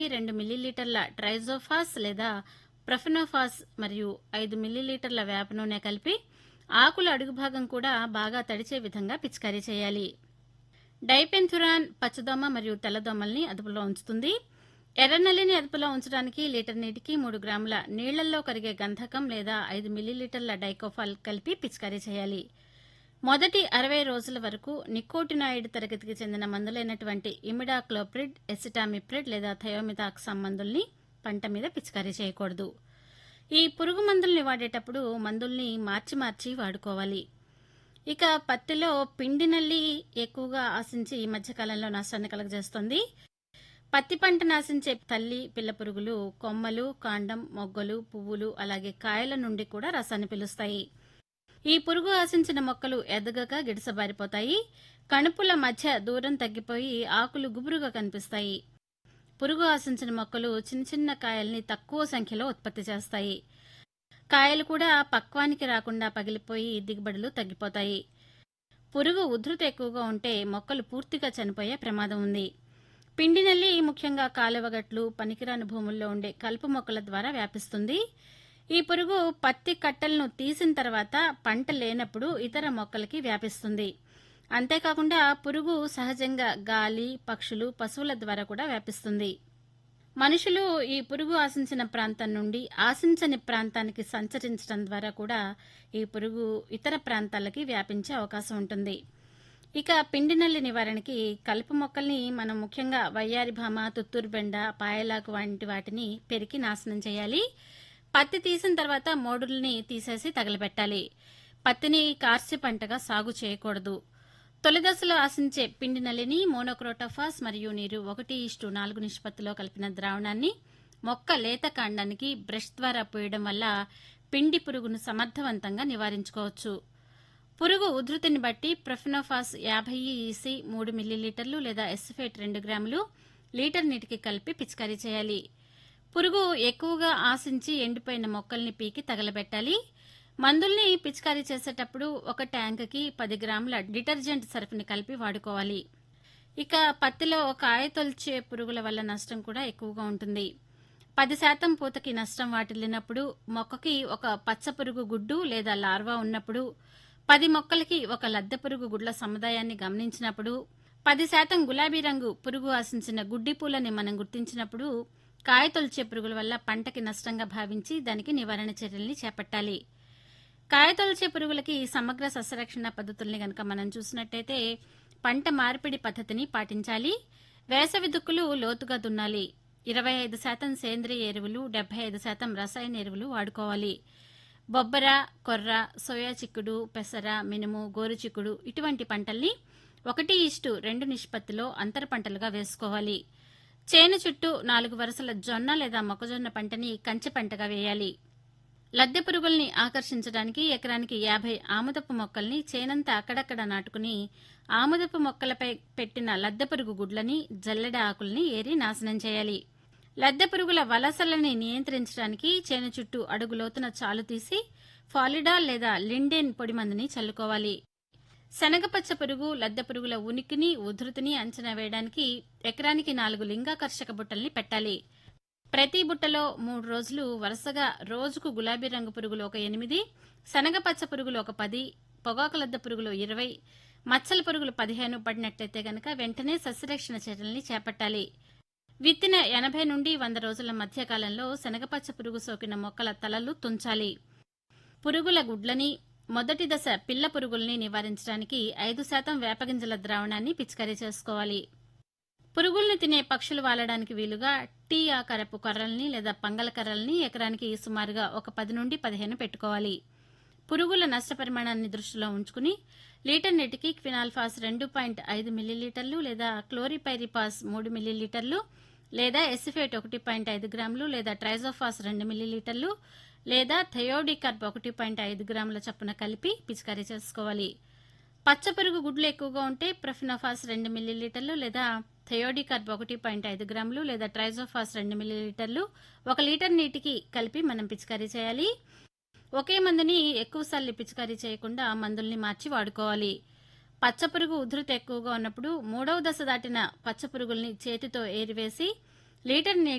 రెండు మిల్లీలీటర్ల ట్రైజోఫాస్ లేదా ప్రొఫెనోఫాస్ మరియు ఐదు మిల్లీలీటర్ల వేప నూనె కలిపి ఆకుల అడుగు భాగం కూడా బాగా తడిచే విధంగా పిచికారీ చేయాలి డైపెన్థురాన్ పచ్చదోమ మరియు తెల్లదోమల్ని అదుపులో ఉంచుతుంది ఎర్రనల్లిని అదుపులో ఉంచడానికి లీటర్ నీటికి మూడు గ్రాముల నీళ్లలో కరిగే గంధకం లేదా ఐదు మిల్లీలీటర్ల డైకోఫాల్ కలిపి పిచికారీ చేయాలి మొదటి అరవై రోజుల వరకు నికోటినాయిడ్ తరగతికి చెందిన మందులైనటువంటి ఇమిడాక్లోప్రిడ్ ఎసిటామిప్రిడ్ లేదా థయోమితాక్సామ్ మందుల్ని పంట మీద పిచికారీ చేయకూడదు ఈ పురుగు మందుల్ని వాడేటప్పుడు మందుల్ని మార్చి మార్చి వాడుకోవాలి ఇక పత్తిలో పిండి నల్లి ఎక్కువగా ఆశించి ఈ మధ్యకాలంలో నష్టాన్ని కలుగజేస్తోంది పత్తి పంట నాశించే తల్లి పిల్ల పురుగులు కొమ్మలు కాండం మొగ్గలు పువ్వులు అలాగే కాయల నుండి కూడా రసాన్ని పిలుస్తాయి ఈ పురుగు ఆశించిన మొక్కలు ఎదగక గిడసబారిపోతాయి కణుపుల మధ్య దూరం తగ్గిపోయి ఆకులు గుబురుగా కనిపిస్తాయి పురుగు ఆశించిన మొక్కలు చిన్న చిన్న కాయల్ని తక్కువ సంఖ్యలో ఉత్పత్తి చేస్తాయి కాయలు కూడా పక్వానికి రాకుండా పగిలిపోయి దిగుబడులు తగ్గిపోతాయి పురుగు ఉధృతి ఎక్కువగా ఉంటే మొక్కలు పూర్తిగా చనిపోయే ప్రమాదం ఉంది పిండి నల్లి ముఖ్యంగా కాలువగట్లు పనికిరాని భూముల్లో ఉండే కలుపు మొక్కల ద్వారా వ్యాపిస్తుంది ఈ పురుగు పత్తి కట్టలను తీసిన తర్వాత పంట లేనప్పుడు ఇతర మొక్కలకి వ్యాపిస్తుంది అంతేకాకుండా పురుగు సహజంగా గాలి పక్షులు పశువుల ద్వారా కూడా వ్యాపిస్తుంది మనుషులు ఈ పురుగు ఆశించిన ప్రాంతం నుండి ఆశించని ప్రాంతానికి సంచరించడం ద్వారా కూడా ఈ పురుగు ఇతర ప్రాంతాలకి వ్యాపించే అవకాశం ఉంటుంది ఇక పిండి నల్లి నివారణకి కలుపు మొక్కల్ని మనం ముఖ్యంగా వయ్యారి భామ తుత్తూరు బెండ పాయలాకు వంటి వాటిని పెరికి నాశనం చేయాలి పత్తి తీసిన తర్వాత మోడుల్ని తీసేసి తగలబెట్టాలి పత్తిని కార్చి పంటగా సాగు చేయకూడదు తొలి దశలో ఆశించే పిండి నల్లిని మోనోక్రోటోఫాస్ మరియు నీరు ఒకటి ఇష్టు నాలుగు నిష్పత్తిలో కలిపిన ద్రావణాన్ని మొక్క లేత కాండానికి బ్రష్ ద్వారా పోయడం వల్ల పిండి పురుగును సమర్థవంతంగా నివారించుకోవచ్చు పురుగు ఉధృతిని బట్టి ప్రొఫెనోఫాస్ యాభై ఈసీ మూడు మిల్లీలీటర్లు లేదా ఎస్ఫేట్ రెండు గ్రాములు లీటర్ నీటికి కలిపి పిచికారీ చేయాలి పురుగు ఎక్కువగా ఆశించి ఎండిపోయిన మొక్కల్ని పీకి తగలబెట్టాలి మందుల్ని పిచికారీ చేసేటప్పుడు ఒక ట్యాంకుకి పది గ్రాముల డిటర్జెంట్ సర్ఫ్ని కలిపి వాడుకోవాలి ఇక పత్తిలో కాయ తొలిచే పురుగుల వల్ల నష్టం కూడా ఎక్కువగా ఉంటుంది పది శాతం పూతకి నష్టం వాటిల్లినప్పుడు మొక్కకి ఒక పచ్చ పురుగు గుడ్డు లేదా లార్వా ఉన్నప్పుడు పది మొక్కలకి ఒక లద్దె పురుగు గుడ్ల సముదాయాన్ని గమనించినప్పుడు పది శాతం గులాబీ రంగు పురుగు ఆశించిన గుడ్డి పూలని మనం గుర్తించినప్పుడు కాయ తొలిచే పురుగుల వల్ల పంటకి నష్టంగా భావించి దానికి నివారణ చర్యల్ని చేపట్టాలి కాయ తొలిచే పురుగులకి సమగ్ర సస్యరక్షణ పద్ధతుల్ని గనక మనం చూసినట్టయితే పంట మార్పిడి పద్ధతిని పాటించాలి వేసవి దుక్కులు లోతుగా దున్నాలి ఇరవై ఐదు శాతం సేంద్రియ ఎరువులు డెబ్బై ఐదు శాతం రసాయన ఎరువులు వాడుకోవాలి బొబ్బర కొర్ర సోయా చిక్కుడు పెసర మినుము గోరు చిక్కుడు ఇటువంటి పంటల్ని ఒకటి ఇష్టు రెండు నిష్పత్తిలో అంతర పంటలుగా వేసుకోవాలి చేను చుట్టూ నాలుగు వరుసల జొన్న లేదా మొక్కజొన్న పంటని కంచె పంటగా వేయాలి లద్దె పురుగుల్ని ఆకర్షించడానికి ఎకరానికి యాభై ఆముదపు మొక్కల్ని చేనంతా అక్కడక్కడ నాటుకుని ఆముదపు మొక్కలపై పెట్టిన లద్దె పురుగు గుడ్లని జల్లెడ ఆకుల్ని ఏరి నాశనం చేయాలి లద్దె పురుగుల వలసలని నియంత్రించడానికి చేను చుట్టూ అడుగు లోతున చాలు తీసి ఫాలిడాల్ లేదా లిండెన్ పొడి మందుని చల్లుకోవాలి శనగపచ్చ పురుగు లద్దె పురుగుల ఉనికిని ఉధృతిని అంచనా వేయడానికి ఎకరానికి నాలుగు లింగాకర్షక బుట్టల్ని పెట్టాలి ప్రతి బుట్టలో మూడు రోజులు వరుసగా రోజుకు గులాబీ రంగు పురుగులు ఒక ఎనిమిది శనగపచ్చ పురుగులు ఒక పది పొగాకు లద్దె పురుగులు ఇరవై మచ్చల పురుగులు పదిహేను పడినట్లయితే గనక వెంటనే సస్యరక్షణ చర్యల్ని చేపట్టాలి విత్తిన ఎనభై నుండి వంద రోజుల మధ్య కాలంలో శనగపచ్చ పురుగు సోకిన మొక్కల తలలు తుంచాలి పురుగుల గుడ్లని మొదటి దశ పిల్ల పురుగుల్ని నివారించడానికి ఐదు శాతం వేపగింజల ద్రావణాన్ని పిచికారీ చేసుకోవాలి పురుగుల్ని తినే పక్షులు వాలడానికి వీలుగా టీ ఆకారపు కర్రల్ని లేదా పంగల కర్రల్ని ఎకరానికి సుమారుగా ఒక పది నుండి పదిహేను పెట్టుకోవాలి పురుగుల నష్టపరిమాణాన్ని దృష్టిలో ఉంచుకుని లీటర్ నీటికి క్వినాల్ఫాస్ రెండు పాయింట్ ఐదు మిల్లీలీటర్లు లేదా క్లోరిపైరిపాస్ మూడు మిల్లీలీటర్లు లేదా ఎసిఫేట్ ఒకటి పాయింట్ ఐదు గ్రాములు లేదా ట్రైజోఫాస్ రెండు మిల్లీలీటర్లు లేదా థయోడికర్బ్ ఒకటి పాయింట్ ఐదు గ్రాముల చప్పున కలిపి పిచికారీ చేసుకోవాలి పచ్చ పురుగు గుడ్లు ఎక్కువగా ఉంటే ప్రొఫినోఫాస్ రెండు మిల్లీలీటర్లు లేదా థయోడికర్బ్ ఒకటి పాయింట్ ఐదు గ్రాములు లేదా ట్రైజోఫాస్ రెండు మిల్లీలీటర్లు ఒక లీటర్ నీటికి కలిపి మనం పిచికారీ చేయాలి ఒకే మందుని ఎక్కువసార్లు పిచికారీ చేయకుండా మందుల్ని మార్చి వాడుకోవాలి పచ్చపురుగు ఉధృతి ఎక్కువగా ఉన్నప్పుడు మూడవ దశ దాటిన పచ్చపురుగుల్ని చేతితో ఏరివేసి లీటర్